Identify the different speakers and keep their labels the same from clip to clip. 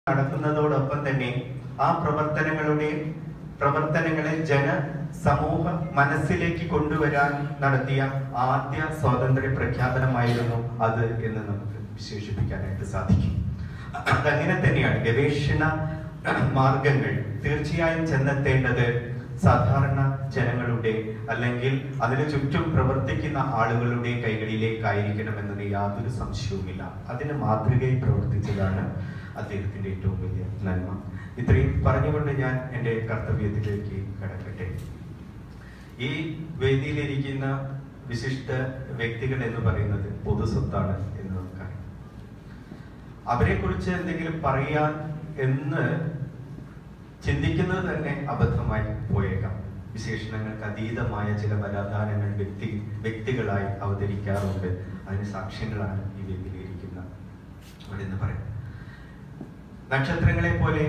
Speaker 1: നടക്കുന്നതോടൊപ്പം തന്നെ ആ പ്രവർത്തനങ്ങളുടെ പ്രവർത്തനങ്ങളെ ജന സമൂഹ മനസ്സിലേക്ക് കൊണ്ടുവരാൻ നടത്തിയ ആദ്യ സ്വാതന്ത്ര്യ പ്രഖ്യാപനമായിരുന്നു അത് എന്ന് നമുക്ക് വിശേഷിപ്പിക്കാനായിട്ട് സാധിക്കും അതങ്ങനെ തന്നെയാണ് ഗവേഷണ മാർഗങ്ങൾ തീർച്ചയായും ചെന്നെത്തേണ്ടത് സാധാരണ ജനങ്ങളുടെ അല്ലെങ്കിൽ അതിന് ചുറ്റും പ്രവർത്തിക്കുന്ന ആളുകളുടെ കൈകളിലേക്കായിരിക്കണം എന്നത് യാതൊരു സംശയവുമില്ല അതിന് മാതൃകയിൽ പ്രവർത്തിച്ചതാണ് അദ്ദേഹത്തിന്റെ ഏറ്റവും വലിയ നന്മ ഇത്രയും പറഞ്ഞുകൊണ്ട് ഞാൻ എൻ്റെ കർത്തവ്യത്തിലേക്ക് കടക്കട്ടെ ഈ വേദിയിലിരിക്കുന്ന വിശിഷ്ട വ്യക്തികൾ എന്ന് പറയുന്നത് പൊതുസ്വത്താണ് എന്ന് നമുക്കറിയാം അവരെ കുറിച്ച് എന്തെങ്കിലും പറയാൻ എന്ന് ചിന്തിക്കുന്നത് തന്നെ അബദ്ധമായി പോയേക്കാം വിശേഷണങ്ങൾക്ക് അതീതമായ ചില വരാധാനങ്ങൾ വ്യക്തി വ്യക്തികളായി അവതരിക്കാറുണ്ട് അതിന് സാക്ഷ്യങ്ങളാണ് ഈ വേദിയിലിരിക്കുന്ന അവരെന്ന് പറയാം നക്ഷത്രങ്ങളെ പോലെ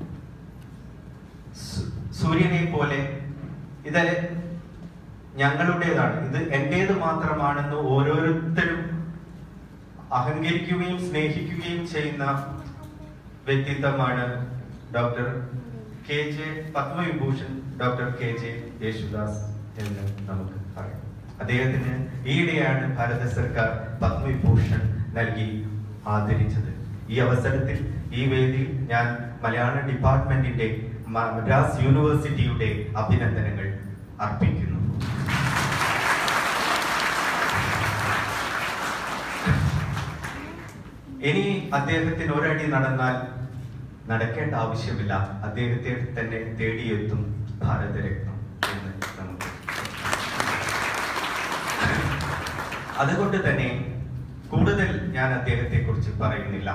Speaker 1: സു- സൂര്യനെ പോലെ ഇത് ഞങ്ങളുടേതാണ് ഇത് എന്റേത് മാത്രമാണെന്ന് ഓരോരുത്തരും അഹങ്കരിക്കുകയും സ്നേഹിക്കുകയും ചെയ്യുന്ന വ്യക്തിത്വമാണ് doctor K J Padma Vibhushan doctor K J Yesudas എന്ന് നമുക്ക് പറയാം അദ്ദേഹത്തിന് ഈയിടെയാണ് ഭാരത സർക്കാർ പത്മവിഭൂഷൺ നൽകി ആദരിച്ചത് ഈ അവസരത്തിൽ ഈ വേദിയിൽ ഞാൻ മലയാള ഡിപ്പാർട്ട്മെന്റിന്റെ മദ്രാസ് യൂണിവേഴ്സിറ്റിയുടെ അഭിനന്ദനങ്ങൾ അർപ്പിക്കുന്നു ഇനി അദ്ദേഹത്തിന് ഒരടി നടന്നാൽ നടക്കേണ്ട ആവശ്യമില്ല അദ്ദേഹത്തെ തന്നെ തേടിയെത്തും ഭാരതരത്നം എന്ന് നമുക്ക് അതുകൊണ്ട് തന്നെ കൂടുതൽ ഞാൻ അദ്ദേഹത്തെ കുറിച്ച് പറയുന്നില്ല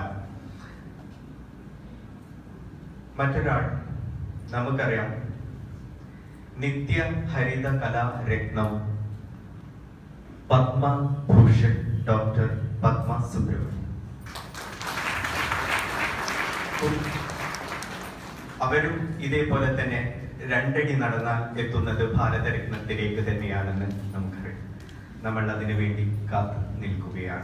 Speaker 1: മറ്റൊരാൾ നമുക്കറിയാം നിത്യ ഹരിത കലാ രത്നം പത്മഭൂഷൺ ഡോക്ടർ പത്മ സുബ്രഹ്മണ്യം അവരും ഇതേപോലെ തന്നെ രണ്ടടി നടന്നാൽ എത്തുന്നത് ഭാരതരത്നത്തിലേക്ക് തന്നെയാണെന്ന് നമുക്കറിയാം നമ്മൾ അതിനു വേണ്ടി കാത്തു നിൽക്കുകയാണ്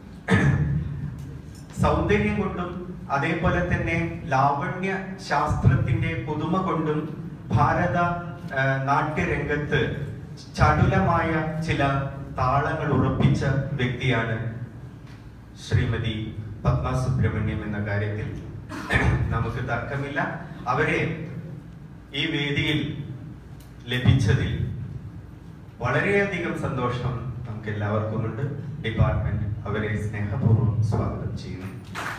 Speaker 1: സൗന്ദര്യം കൊണ്ടും അതേപോലെ തന്നെ ലാവണ്യ ശാസ്ത്രത്തിന്റെ പുതുമ കൊണ്ടും ഭാരത ആ, നാട്യരംഗത്ത് ചടുലമായ ചില താളങ്ങൾ ഉറപ്പിച്ച വ്യക്തിയാണ് ശ്രീമതി പത്മ സുബ്രഹ്മണ്യം എന്ന കാര്യത്തിൽ നമുക്ക് തർക്കമില്ല അവരെ ഈ വേദിയിൽ ലഭിച്ചതിൽ വളരെയധികം സന്തോഷം നമുക്ക് എല്ലാവർക്കും ഉണ്ട് ഡിപ്പാർട്ട്മെന്റ് അവരെ സ്നേഹപൂർവ്വം സ്വാഗതം ചെയ്യുന്നു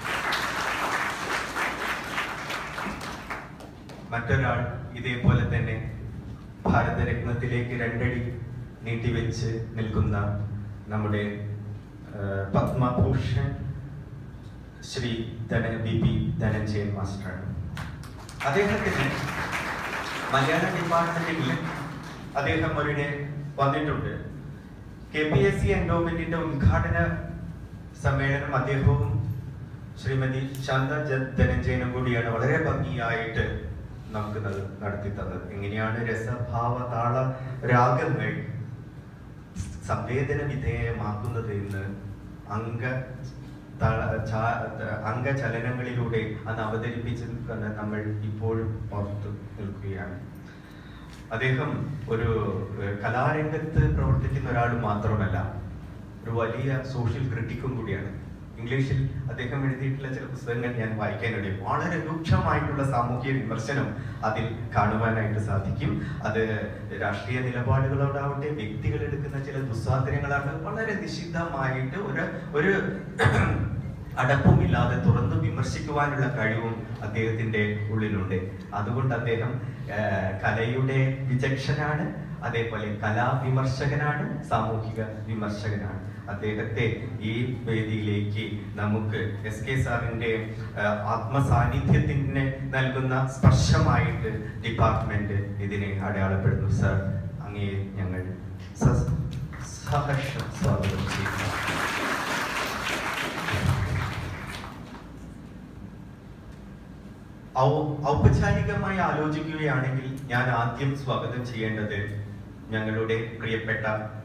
Speaker 1: മറ്റൊരാൾ ഇതേപോലെ തന്നെ ഭാരതരത്നത്തിലേക്ക് രണ്ടടി നീട്ടിവെച്ച് നിൽക്കുന്ന നമ്മുടെ ആ, പത്മഭൂഷൺ ശ്രീ ധന ബി പി ധനഞ്ജയൻ മാസ്റ്ററാണ് അദ്ദേഹത്തിന് മലയാള ഡിപ്പാർട്ട്മെന്റിൽ അദ്ദേഹം ഒരിടെ വന്നിട്ടുണ്ട് കെ പി എസ് സി എൻഡോമെന്റിന്റെ ഉദ്ഘാടന സമ്മേളനം അദ്ദേഹവും ശ്രീമതി ശാന്ത ജ- ധനഞ്ജയനും കൂടിയാണ് വളരെ ഭംഗിയായിട്ട് നമുക്ക് അത് നടത്തി തന്നത് എങ്ങനെയാണ് രസഭാവ താള രാഗങ്ങൾ സംവേദന വിധേയമാക്കുന്നത് എന്ന് അംഗ താള- ചാ- അംഗചലനങ്ങളിലൂടെ അത് അവതരിപ്പിച്ചത് കണ്ട് നമ്മൾ ഇപ്പോഴും ഓർത്തു നിൽക്കുകയാണ് അദ്ദേഹം ഒരു ഏഹ്, കലാരംഗത്ത് പ്രവർത്തിക്കുന്ന ഒരാൾ മാത്രമല്ല ഒരു വലിയ സോഷ്യൽ ക്രിട്ടിക്കും കൂടിയാണ് ഇംഗ്ലീഷിൽ അദ്ദേഹം എഴുതിയിട്ടുള്ള ചില പുസ്തകങ്ങൾ ഞാൻ വായിക്കാനിടയും വളരെ രൂക്ഷമായിട്ടുള്ള സാമൂഹ്യ വിമർശനം അതിൽ കാണുവാനായിട്ട് സാധിക്കും അത് രാഷ്ട്രീയ നിലപാടുകളോടാവട്ടെ വ്യക്തികൾ എടുക്കുന്ന ചില ദുസ്വാധീനങ്ങളാണ് വളരെ നിശിദ്ധമായിട്ട് ഒരു ഒരു അടപ്പുമില്ലാതെ തുറന്നു വിമർശിക്കുവാനുള്ള കഴിവും അദ്ദേഹത്തിന്റെ ഉള്ളിലുണ്ട് അതുകൊണ്ട് അദ്ദേഹം ആ, കലയുടെ വിചക്ഷനാണ് അതേപോലെ കലാവിമർശകനാണ് സാമൂഹിക വിമർശകനാണ് അദ്ദേഹത്തെ ഈ വേദിയിലേക്ക് നമുക്ക് എസ് കെ സാറിന്റെ ആ, ആത്മസാന്നിധ്യത്തിന് നൽകുന്ന സ്പർശമായിട്ട് ഡിപ്പാർട്ട്മെന്റ് ഇതിനെ അടയാളപ്പെടുന്നു സർ അങ്ങേ ഞങ്ങൾ സ- സഹർഷം സ്വാഗതം ചെയ്യുന്നു ഔ- ഔപചാരികമായി ആലോചിക്കുകയാണെങ്കിൽ ഞാൻ ആദ്യം സ്വാഗതം ചെയ്യേണ്ടത് ഞങ്ങളുടെ പ്രിയപ്പെട്ട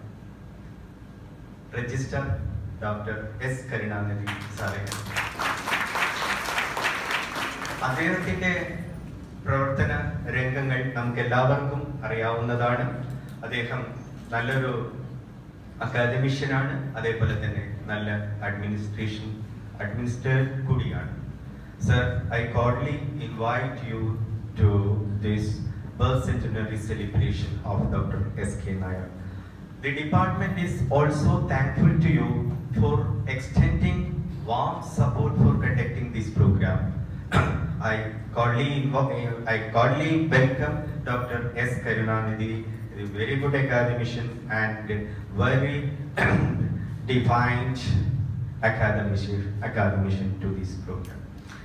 Speaker 1: രജിസ്റ്റർ ഡോക്ടർ എസ് കരുണാനിധി സാറെ അദ്ദേഹത്തിന്റെ പ്രവർത്തന രംഗങ്ങൾ നമുക്ക് എല്ലാവർക്കും അറിയാവുന്നതാണ് അദ്ദേഹം നല്ലൊരു അക്കാദമിഷ്യനാണ് അതേപോലെ തന്നെ നല്ല അഡ്മിനിസ്ട്രേഷൻ അഡ്മിനിസ്ട്രേറ്റർ കൂടിയാണ് sir I cordially invite you to this birth century celebration of doctor S K Nair The department is also thankful to you for extending warm support for conducting this program. I cordially, invo- I cordially welcome Dr. S. Karunanidhi, a very good academician and very defined academician, academician to this program.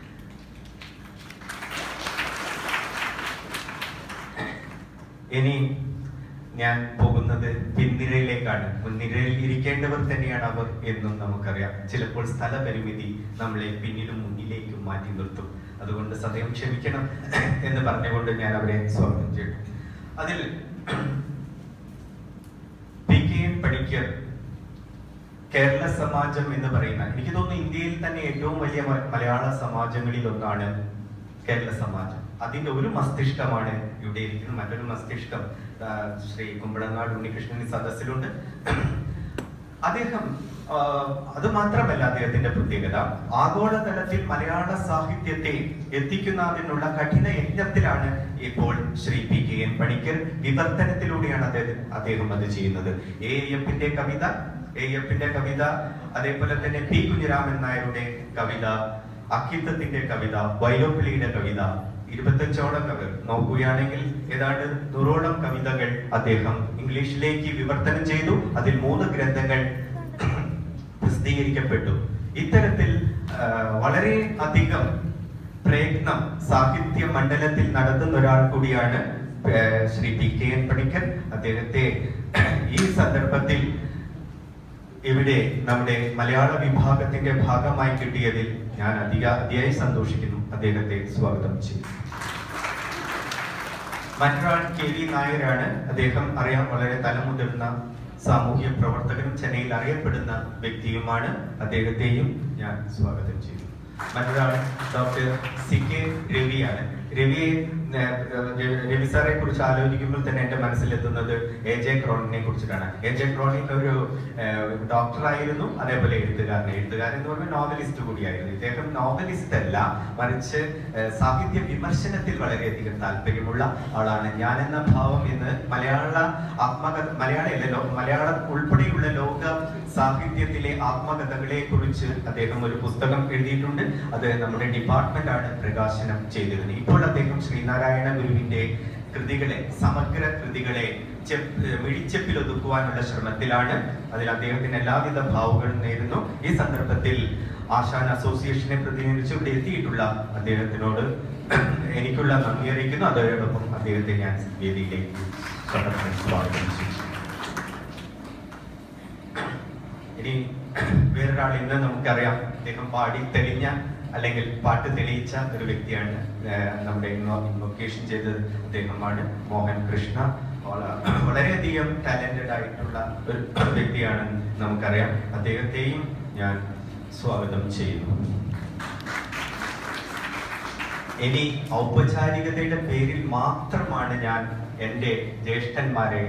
Speaker 1: ഇനി ഞാൻ പോകുന്നത് പിൻനിരയിലേക്കാണ് മുൻനിരയിൽ ഇരിക്കേണ്ടവർ തന്നെയാണ് അവർ എന്നും നമുക്കറിയാം ചിലപ്പോൾ സ്ഥലപരിമിതി നമ്മളെ പിന്നിലും മുന്നിലേക്കും മാറ്റി നിർത്തും അതുകൊണ്ട് സദയം ക്ഷമിക്കണം എന്ന് പറഞ്ഞുകൊണ്ട് ഞാൻ അവരെ സ്വാഗതം ചെയ്തു അതിൽ P K N Panicker Kerala Samajam എന്ന് പറയുന്ന എനിക്ക് തോന്നുന്നു ഇന്ത്യയിൽ തന്നെ ഏറ്റവും വലിയ മ- മലയാള സമാജങ്ങളിൽ ഒന്നാണ് കേരള സമാജം അതിന്റെ ഒരു മസ്തിഷ്കമാണ് ഇവിടെ ഇരിക്കുന്ന മറ്റൊരു മസ്തിഷ്കം ആ, ശ്രീ കുമ്പളങ്ങാട് ഉണ്ണികൃഷ്ണൻ ഈ സദസ്സിലുണ്ട് അദ്ദേഹം ആ, അത് മാത്രമല്ല അദ്ദേഹത്തിന്റെ പ്രത്യേകത ആഗോളതലത്തിൽ മലയാള സാഹിത്യത്തെ എത്തിക്കുന്നതിനുള്ള കഠിന യജ്ഞത്തിലാണ് ഇപ്പോൾ Shri P K N Panicker വിവർത്തനത്തിലൂടെയാണ് അദ്ദേഹം അദ്ദേഹം അത് ചെയ്യുന്നത് എ എഫിന്റെ കവിത എ എഫിന്റെ കവിത അതേപോലെ തന്നെ പി കുഞ്ഞിരാമൻ നായരുടെ കവിത അക്കിത്തത്തിന്റെ കവിത വൈലോപ്പിള്ളിയുടെ കവിത ഇരുപത്തഞ്ചോളം കവിത നോക്കുകയാണെങ്കിൽ ഏതാണ്ട് നൂറോളം കവിതകൾ അദ്ദേഹം ഇംഗ്ലീഷിലേക്ക് വിവർത്തനം ചെയ്തു അതിൽ മൂന്ന് ഗ്രന്ഥങ്ങൾ പ്രസിദ്ധീകരിക്കപ്പെട്ടു ഇത്തരത്തിൽ ആ, വളരെ അധികം പ്രയത്നം സാഹിത്യ മണ്ഡലത്തിൽ നടത്തുന്ന ഒരാൾ കൂടിയാണ് ആ, Shri P K N Panicker അദ്ദേഹത്തെ ഈ സന്ദർഭത്തിൽ ഇവിടെ നമ്മുടെ മലയാള വിഭാഗത്തിന്റെ ഭാഗമായി കിട്ടിയതിൽ ഞാൻ അധിക അതിയായി സന്തോഷിക്കുന്നു അദ്ദേഹത്തെ സ്വാഗതം ചെയ്യും മറ്റൊരാൾ കെ വി നായരാണ് അദ്ദേഹം അറിയാൻ വളരെ തലമുതിർന്ന സാമൂഹ്യ പ്രവർത്തകനും ചെന്നൈയിൽ അറിയപ്പെടുന്ന വ്യക്തിയുമാണ് അദ്ദേഹത്തെയും ഞാൻ സ്വാഗതം ചെയ്യുന്നു മറ്റൊരാൾ ഡോക്ടർ സി കെ രവിയാണ് രവിയെ ഏർ, ഏർ, രവി സാറെ കുറിച്ച് ആലോചിക്കുമ്പോൾ തന്നെ എന്റെ മനസ്സിലെത്തുന്നത് എ ജെ ക്രോണിനെ കുറിച്ചിട്ടാണ് എ ജെ ക്രോണിൻ ഒരു ഡോക്ടറായിരുന്നു അതേപോലെ എഴുത്തുകാരൻ എഴുത്തുകാരൻ എന്ന് പറയുമ്പോൾ നോവലിസ്റ്റ് കൂടിയായിരുന്നു ഇദ്ദേഹം നോവലിസ്റ്റ് അല്ല മറിച്ച് ഏർ, സാഹിത്യ വിമർശനത്തിൽ വളരെയധികം താല്പര്യമുള്ള ആളാണ് ഞാൻ എന്ന ഭാവം എന്ന് മലയാള ആത്മകഥ മലയാളയല്ലല്ലോ മലയാളം ഉൾപ്പെടെയുള്ള ലോക സാഹിത്യത്തിലെ ആത്മകഥകളെ കുറിച്ച് അദ്ദേഹം ഒരു പുസ്തകം എഴുതിയിട്ടുണ്ട് അത് നമ്മുടെ ഡിപ്പാർട്ട്മെന്റ് ആണ് പ്രകാശനം ചെയ്തിരുന്നത് ഇപ്പോൾ അദ്ദേഹം ശ്രീനാരായണ ഗുരുവിന്റെ കൃതികളെ സമഗ്ര കൃതികളെ ചെപ്പ് മിഴിച്ചെപ്പിൽ ഒതുക്കുവാനുള്ള ശ്രമത്തിലാണ് അതിൽ അദ്ദേഹത്തിന് എല്ലാവിധ ഭാവുകളും നേരുന്നു ഈ സന്ദർഭത്തിൽ ആശാൻ അസോസിയേഷനെ പ്രതിനിധിച്ച് ഇവിടെ എത്തിയിട്ടുള്ള അദ്ദേഹത്തിനോട് എനിക്കുള്ള നന്ദി അറിയിക്കുന്നു അതോടൊപ്പം അദ്ദേഹത്തെ ഞാൻ വേദിയിലേക്ക് സന്ദർഭം സ്വാഗതം ചെയ്യും ഇനി വേറൊരാൾ ഇന്ന് നമുക്കറിയാം അദ്ദേഹം പാടി തെളിഞ്ഞ അല്ലെങ്കിൽ പാട്ട് തെളിയിച്ച ഒരു വ്യക്തിയാണ് ഏർ നമ്മുടെ ഇൻവൊക്കേഷൻ ചെയ്തത് അദ്ദേഹമാണ് മോഹൻ കൃഷ്ണ വള- വളരെയധികം ടാലന്റഡ് ആയിട്ടുള്ള ഒരു വ്യക്തിയാണെന്ന് നമുക്കറിയാം അദ്ദേഹത്തെയും ഞാൻ സ്വാഗതം ചെയ്യുന്നു ഇനി ഔപചാരികതയുടെ പേരിൽ മാത്രമാണ് ഞാൻ എൻ്റെ ജ്യേഷ്ഠന്മാരെ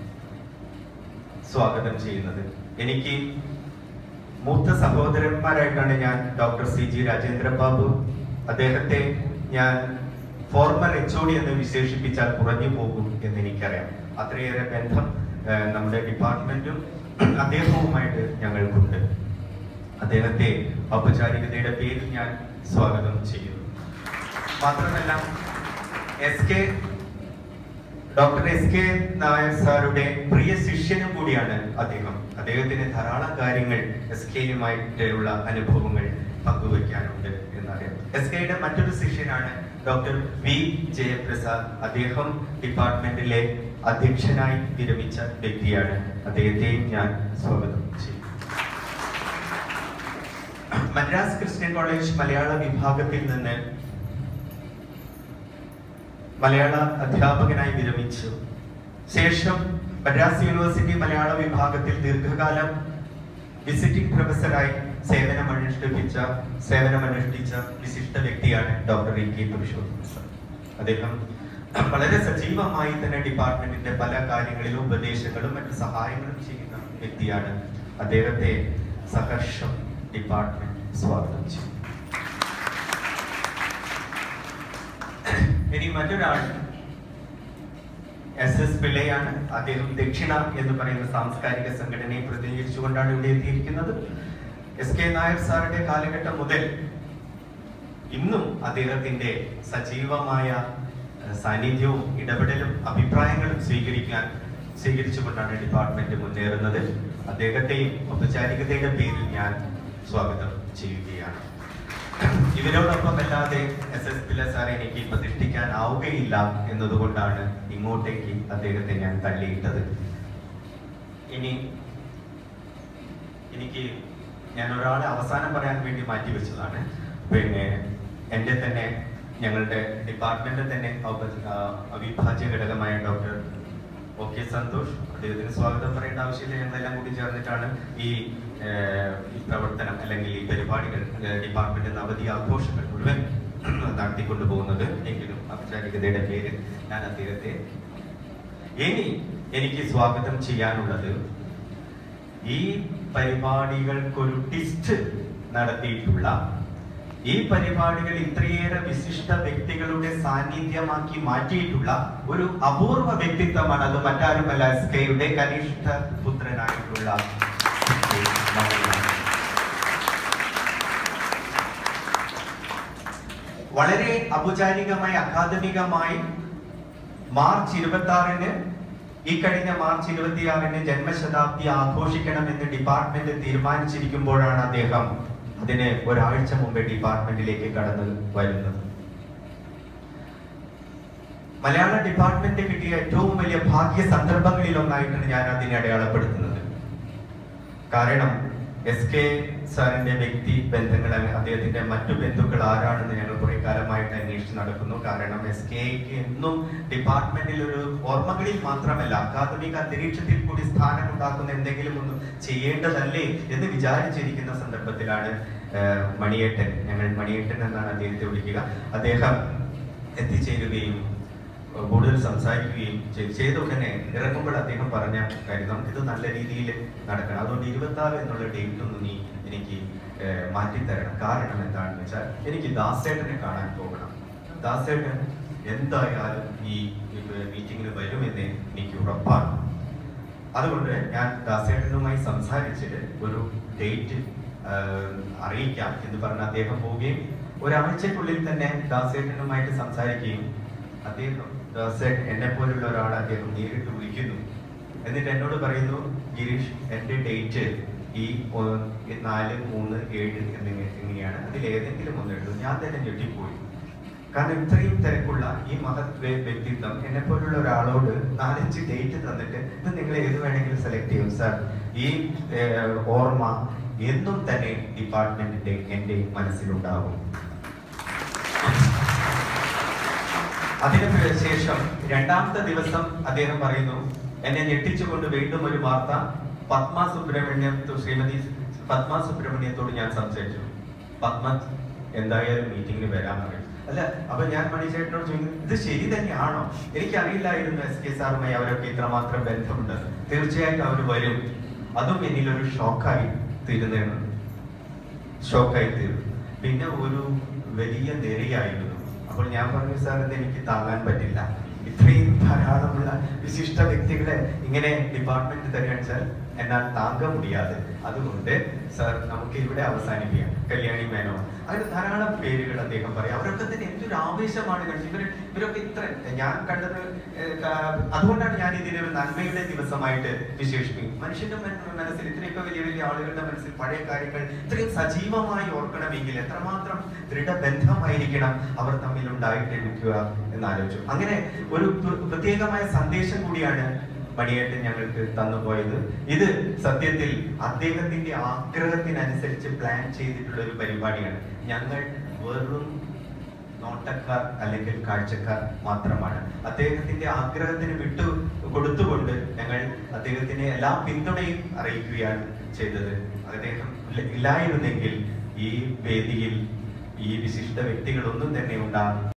Speaker 1: സ്വാഗതം ചെയ്യുന്നത് എനിക്ക് മൂത്ത സഹോദരന്മാരായിട്ടാണ് ഞാൻ doctor C G Rajendra Babu അദ്ദേഹത്തെ ഞാൻ ഫോർമർ എച്ച് എന്ന് വിശേഷിപ്പിച്ചാൽ കുറഞ്ഞു പോകും എന്ന് എനിക്കറിയാം അത്രയേറെ ബന്ധം ഏർ, നമ്മുടെ ഡിപ്പാർട്ട്മെന്റും അദ്ദേഹവുമായിട്ട് ഞങ്ങൾക്കുണ്ട് അദ്ദേഹത്തെ ഔപചാരികതയുടെ പേരിൽ ഞാൻ സ്വാഗതം ചെയ്യുന്നു മാത്രമല്ല S K doctor S K Nair സാറുടെ പ്രിയ ശിഷ്യനും കൂടിയാണ് അദ്ദേഹം അദ്ദേഹത്തിന് ധാരാളം കാര്യങ്ങൾ എസ് കെയുമായിട്ടുള്ള അനുഭവങ്ങൾ പങ്കുവയ്ക്കാനുണ്ട് എന്നറിയാം എസ് കെയുടെ മറ്റൊരു ശിഷ്യനാണ് ഡോക്ടർ വി ജയപ്രസാദ് അദ്ദേഹം ഡിപ്പാർട്ട്മെന്റിലെ അധ്യക്ഷനായി വിരമിച്ച വ്യക്തിയാണ് അദ്ദേഹത്തെയും ഞാൻ സ്വാഗതം ചെയ്യും മദ്രാസ് ക്രിസ്ത്യൻ കോളേജ് മലയാള വിഭാഗത്തിൽ നിന്ന് മലയാള അധ്യാപകനായി വിരമിച്ചു ശേഷം മദ്രാസ് യൂണിവേഴ്സിറ്റി മലയാള വിഭാഗത്തിൽ ദീർഘകാലം വിസിറ്റിംഗ് പ്രൊഫസറായി സേവനമനുഷ്ഠിപ്പിച്ച സേവനമനുഷ്ഠിച്ച വിശിഷ്ട വ്യക്തിയാണ് doctor E K Purushothaman sir അദ്ദേഹം വളരെ സജീവമായി തന്നെ ഡിപ്പാർട്ട്മെന്റിന്റെ പല കാര്യങ്ങളിലും ഉപദേശങ്ങളും മറ്റു സഹായങ്ങളും ചെയ്യുന്ന വ്യക്തിയാണ് അദ്ദേഹത്തെ സഹർഷം ഡിപ്പാർട്ട്മെന്റ് സ്വാഗതം ചെയ്യും ഇനി മറ്റൊരാൾ എസ് എസ് പിള്ളയാണ് അദ്ദേഹം ദക്ഷിണ എന്ന് പറയുന്ന സാംസ്കാരിക സംഘടനയെ പ്രതിനിധീകരിച്ചുകൊണ്ടാണ് ഇവിടെ എത്തിയിരിക്കുന്നത് എസ് കെ നായർ സാറിന്റെ കാലഘട്ടം മുതൽ ഇന്നും അദ്ദേഹത്തിന്റെ സജീവമായ ഏഹ്, സാന്നിധ്യവും ഇടപെടലും അഭിപ്രായങ്ങളും സ്വീകരിക്കാൻ സ്വീകരിച്ചുകൊണ്ടാണ് ഡിപ്പാർട്ട്മെന്റ് മുന്നേറുന്നത് അദ്ദേഹത്തെയും ഔപചാരികതയുടെ പേരിൽ ഞാൻ സ്വാഗതം ചെയ്യുകയാണ് ഇവരോടൊപ്പം അല്ലാതെ എസ് എസ് പിള്ള സാർ എനിക്ക് പ്രതിഷ്ഠിക്കാൻ ആവുകയില്ല എന്നതുകൊണ്ടാണ് ഇങ്ങോട്ടേക്ക് അദ്ദേഹത്തെ ഞാൻ തള്ളിയിട്ടത് ഇനി എനിക്ക് ഞാൻ ഒരാളെ അവസാനം പറയാൻ വേണ്ടി മാറ്റി വെച്ചതാണ് പിന്നെ എൻ്റെ തന്നെ ഞങ്ങളുടെ ഡിപ്പാർട്ട്മെന്റ് തന്നെ ഔപ- ആ, അവിഭാജ്യ ഘടകമായ ഡോക്ടർ ഒ കെ സന്തോഷ് അദ്ദേഹത്തിന് സ്വാഗതം പറയേണ്ട ആവശ്യമില്ല ഞങ്ങളെല്ലാം കൂടി ചേർന്നിട്ടാണ് ഈ ഏഹ്, ഈ പ്രവർത്തനം അല്ലെങ്കിൽ ഈ പരിപാടികൾ ഏഹ്, ഡിപ്പാർട്ട്മെന്റ് നവതി ആഘോഷങ്ങൾ മുഴുവൻ നടത്തിക്കൊണ്ടു പോകുന്നത് എങ്കിലും ഔപചാരികതയുടെ പേരിൽ ഞാൻ അദ്ദേഹത്തെ ഇനി എനിക്ക് സ്വാഗതം ചെയ്യാനുള്ളത് ഈ പരിപാടികൾക്കൊരു ടിസ്റ്റ് നടത്തിയിട്ടുള്ള ഈ പരിപാടികൾ ഇത്രയേറെ വിശിഷ്ട വ്യക്തികളുടെ സാന്നിധ്യമാക്കി മാറ്റിയിട്ടുള്ള ഒരു അപൂർവ വ്യക്തിത്വമാണ് അത് മറ്റാരുമല്ല എസ് കെയുടെ കനിഷ്ഠ പുത്രനായിട്ടുള്ള കെ. മണിയാണ്. വളരെ ഔപചാരികമായി അക്കാദമികമായി മാർച്ച് ഇരുപത്തി ആറിന് ഈ കഴിഞ്ഞ മാർച്ച് ഇരുപത്തിയാറിന് ജന്മശതാബ്ദി ആഘോഷിക്കണമെന്ന് ഡിപ്പാർട്ട്മെന്റ് തീരുമാനിച്ചിരിക്കുമ്പോഴാണ് അദ്ദേഹം അതിന് ഒരാഴ്ച മുമ്പേ ഡിപ്പാർട്ട്മെന്റിലേക്ക് കടന്നു വരുന്നത് മലയാള ഡിപ്പാർട്ട്മെന്റ് കിട്ടിയ ഏറ്റവും വലിയ ഭാഗ്യ സന്ദർഭങ്ങളിൽ ഒന്നായിട്ടാണ് ഞാൻ അതിനെ അടയാളപ്പെടുത്തുന്നത് കാരണം എസ് കെ സാറിന്റെ വ്യക്തി ബന്ധങ്ങൾ അദ്ദേഹത്തിന്റെ മറ്റു ബന്ധുക്കൾ ആരാണെന്ന് ഞങ്ങൾ കുറെ കാലമായിട്ട് അന്വേഷിച്ച് നടക്കുന്നു കാരണം എസ് കെക്ക് എന്നും ഡിപ്പാർട്ട്മെന്റിൽ ഒരു ഓർമ്മകളിൽ മാത്രമല്ല അക്കാദമിക അന്തരീക്ഷത്തിൽ കൂടി സ്ഥാനം ഉണ്ടാക്കുന്ന എന്തെങ്കിലും ഒന്ന് ചെയ്യേണ്ടതല്ലേ എന്ന് വിചാരിച്ചിരിക്കുന്ന സന്ദർഭത്തിലാണ് ഏഹ്, മണിയേട്ടൻ ഞങ്ങൾ മണിയേട്ടൻ എന്നാണ് അദ്ദേഹത്തെ വിളിക്കുക അദ്ദേഹം എത്തിച്ചേരുകയും കൂടുതൽ സംസാരിക്കുകയും ചെയ്തു ചെയ്ത ഉടനെ ഇറങ്ങുമ്പോൾ അദ്ദേഹം പറഞ്ഞ കാര്യം നമുക്കിത് നല്ല രീതിയിൽ നടക്കണം അതുകൊണ്ട് ഇരുപത്തി ആറ് എന്നുള്ള ഡേറ്റ് ഒന്ന് നീ എനിക്ക് ഏഹ്, മാറ്റിത്തരണം കാരണം എന്താണെന്ന് വെച്ചാൽ എനിക്ക് ദാസേട്ടനെ കാണാൻ പോകണം ദാസേട്ടൻ എന്തായാലും ഈ മീറ്റിങ്ങിന് വരുമെന്ന് എനിക്ക് ഉറപ്പാണ് അതുകൊണ്ട് ഞാൻ ദാസേട്ടനുമായി സംസാരിച്ചിട്ട് ഒരു ഡേറ്റ് അറിയിക്കാം എന്ന് പറഞ്ഞ് അദ്ദേഹം പോവുകയും ഒരാഴ്ചക്കുള്ളിൽ തന്നെ ദാസേട്ടനുമായിട്ട് സംസാരിക്കുകയും അദ്ദേഹം ദാസേട്ടൻ എന്നെ പോലുള്ള ഒരാൾ അദ്ദേഹം നേരിട്ട് വിളിക്കുന്നു എന്നിട്ട് എന്നോട് പറയുന്നു ഗിരീഷ് എൻ്റെ ഡേറ്റ് ഈ ഒ- ഈ നാല് മൂന്ന് ഏഴ് എന്നിങ്ങനെ എങ്ങനെയാണ് അതിൽ ഏതെങ്കിലും ഒന്ന് എഴുതും ഞാൻ തന്നെ ഞെട്ടിപ്പോയി കാരണം ഇത്രയും തിരക്കുള്ള ഈ മഹത് വ്യ- വ്യക്തിത്വം എന്നെ പോലുള്ള ഒരാളോട് നാലഞ്ച് ഡേറ്റ് തന്നിട്ട് ഇത് നിങ്ങൾ ഏത് വേണമെങ്കിലും സെലക്ട് ചെയ്യും സാർ ഈ ഏഹ്, ഓർമ്മ എന്നും തന്നെ ഡിപ്പാർട്ട്മെന്റിന്റെ എന്റെ മനസ്സിലുണ്ടാകും അതിന് ശേഷം രണ്ടാമത്തെ ദിവസം അദ്ദേഹം പറയുന്നു എന്നെ ഞെട്ടിച്ചുകൊണ്ട് വീണ്ടും ഒരു വാർത്ത പത്മ സുബ്രഹ്മണ്യം ശ്രീമതി പത്മ സുബ്രഹ്മണ്യത്തോട് ഞാൻ സംസാരിച്ചു പത്മ എന്തായാലും മീറ്റിംഗിന് വരാൻ പറയും അല്ല അപ്പൊ ഞാൻ മണിചേട്ടനോട് ചോദിക്കുന്നു ഇത് ശരി തന്നെയാണോ എനിക്കറിയില്ലായിരുന്നു എസ് കെ സാറുമായി അവരൊക്കെ ഇത്രമാത്രം ബന്ധമുണ്ട് തീർച്ചയായിട്ടും അവർ വരും അതും എന്നിലൊരു ഷോക്കായി തീരുന്നതാണ് ഷോക്കായി തീർന്നു പിന്നെ ഒരു വലിയ നിരയായിരുന്നു അപ്പോൾ ഞാൻ പറഞ്ഞു സാർ ഇത് എനിക്ക് താങ്ങാൻ പറ്റില്ല ഇത്രയും ധാരാളമുള്ള വിശിഷ്ട വ്യക്തികളെ ഇങ്ങനെ ഡിപ്പാർട്ട്മെന്റ് തരാച്ചാൽ എന്നാൽ താങ്ക മുടിയാതെ അതുകൊണ്ട് സാർ നമുക്ക് ഇവിടെ അവസാനിപ്പിക്കാം കല്യാണി മേനോ അങ്ങനെ ധാരാളം പേരുകൾ അദ്ദേഹം പറയും അവരൊക്കെ തന്നെ എന്തൊരു ആവേശമാണ് കണ്ടത് ഇവര് ഇവരൊക്കെ ഇത്ര ഞാൻ കണ്ടത് ഏഹ്, ക- അതുകൊണ്ടാണ് ഞാൻ ഇതിനെ ഒരു നന്മയുടെ ദിവസമായിട്ട് വിശേഷിപ്പിക്കും മനുഷ്യന്റെ മന- മനസ്സിൽ ഇത്രയൊക്കെ വലിയ വലിയ ആളുകളുടെ മനസ്സിൽ പഴയ കാര്യങ്ങൾ ഇത്രയും സജീവമായി ഓർക്കണമെങ്കിൽ എത്രമാത്രം ദൃഢബന്ധമായിരിക്കണം അവർ തമ്മിൽ ഉണ്ടായിട്ടിരിക്കുക എന്നാലോചിച്ചു അങ്ങനെ ഒരു പ്ര- പ്രത്യേകമായ സന്ദേശം കൂടിയാണ് മണിയേട്ടൻ ഞങ്ങൾക്ക് തന്നുപോയത് ഇത് സത്യത്തിൽ അദ്ദേഹത്തിന്റെ ആഗ്രഹത്തിനനുസരിച്ച് പ്ലാൻ ചെയ്തിട്ടുള്ള ഒരു പരിപാടിയാണ് ഞങ്ങൾ വെറും നോട്ടക്കാർ അല്ലെങ്കിൽ കാഴ്ചക്കാർ മാത്രമാണ് അദ്ദേഹത്തിന്റെ ആഗ്രഹത്തിന് വിട്ടു കൊടുത്തുകൊണ്ട് ഞങ്ങൾ അദ്ദേഹത്തിന് എല്ലാ പിന്തുണയും അറിയിക്കുകയാണ് ചെയ്തത് അദ്ദേഹം ഇല്ലായിരുന്നെങ്കിൽ ഈ വേദിയിൽ ഈ വിശിഷ്ട വ്യക്തികളൊന്നും തന്നെ ഉണ്ടാ